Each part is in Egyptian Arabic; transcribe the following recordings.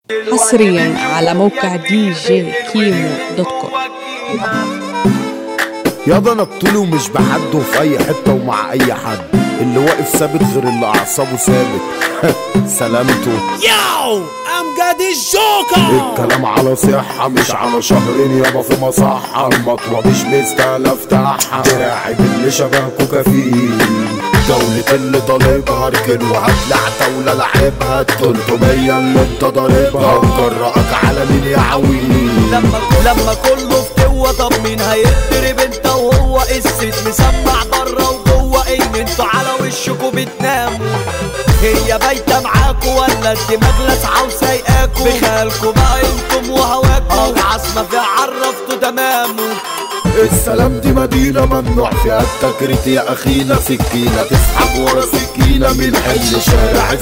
حصريا على موقع دي جي كيمو دوت كوم ياضا انا بطولي ومش بحد في اي حته ومع اي حد اللي واقف ثابت غير اللي اعصابه ثابت سلامته ياو امجد الجوكر الكلام على صحة مش على شهرين يابا في مصحة المطوة مش مستاهلة افتحها دراعي باللي شبهكوا كفيل دولة اللي طالبها اركن وهطلع دولة لعبها التلتمية اللي انت ضاربها وجرأك على مين يا عويل لما لما كله في قوة طب مين هيضرب انت وهو الست مسمع بره وجوه ان انتوا على وشكوا بتناموا هي بايتة معاكوا ولا الدماغ لاسعة وسايقاكوا بخيالكوا بقى انتم وهواكوا عاصمة فيها عرفتوا تمامه السلام دي مدينة ممنوع فيها التكريت يا أخينا سكينة تسحب ورا سكينة من حل شارع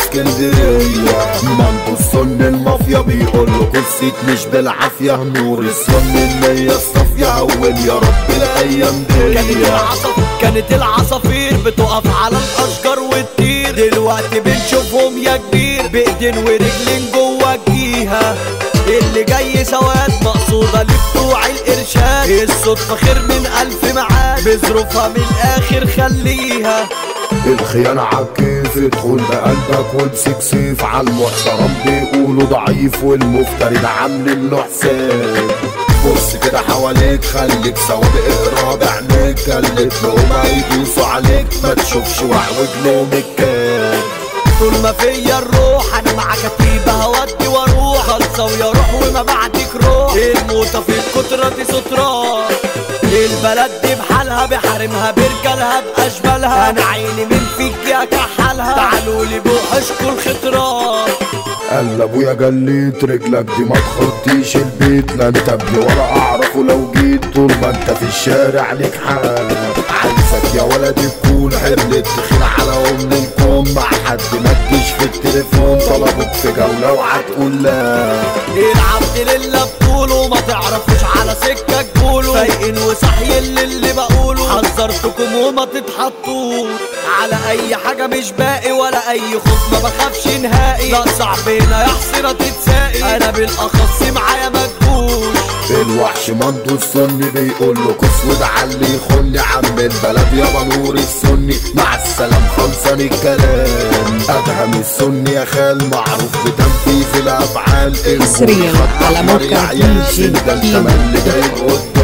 اسكندرية منطو السن المافيا بيقول له قصة مش بالعافية نور السن النية الصافية هون يا رب الأيام كانت دي العصافير كانت العصافير بتقف على الاشجار وتطير دلوقتي بنشوفهم يا كبير بايدين ورجلين جوه الجيهه اللي جاي سواد مقصودة لبتوع الإرشاد الصدفة خير من ألف معاد بظروفها من الآخر خليها الخيانة عالكيف ادخل بقلبك وامسك سيف على المحترم بيقولوا ضعيف والمفتري ده عاملين له حساب بص كده حواليك خليك سواد اقرا بعينيك كلت لهم هيدوسوا عليك ما تشوفش وعوج لهم الكاب طول ما فيا الروح أنا مع كتيبة هودي واروح خلصة ويا روح وما بعدك روح الموتة في الكترة دي ستران البلد دي بحالها بحارمها برجالها بأشبالها أنا عيني من فيك يا كحالها تعالوا لي بوحشكوا الخطران قال ابويا جليت رجلك دي ما تخطيش البيت لا انت ابني ولا اعرفه لو جيت طول ما انت في الشارع ليك حال عايزك يا ولدي تكون حمل تخين على ام الكون مع حد ما تجيش في التليفون طلبك في جولة وهتقول لا العبد لله بطوله ما تعرفوش على سكة تقولوا فايقين وصحيين للي بقوله حذرتكم وما تتحطوش على اي حاجة مش باقي ولا اي خوف ما بخافش نهائي لا صعب هنا يحصر تتساقي انا بالاخص معايا مجبوش الوحش مندو السني بيقول له اسود على اللي يخن عم البلد يابا نور السني مع السلام خلصان الكلام ادهم السني يا خال معروف بتنفيذ الافعال حصرياً على موقع يا عيال، دي جي ده انت كيمو. اللي جاي قدام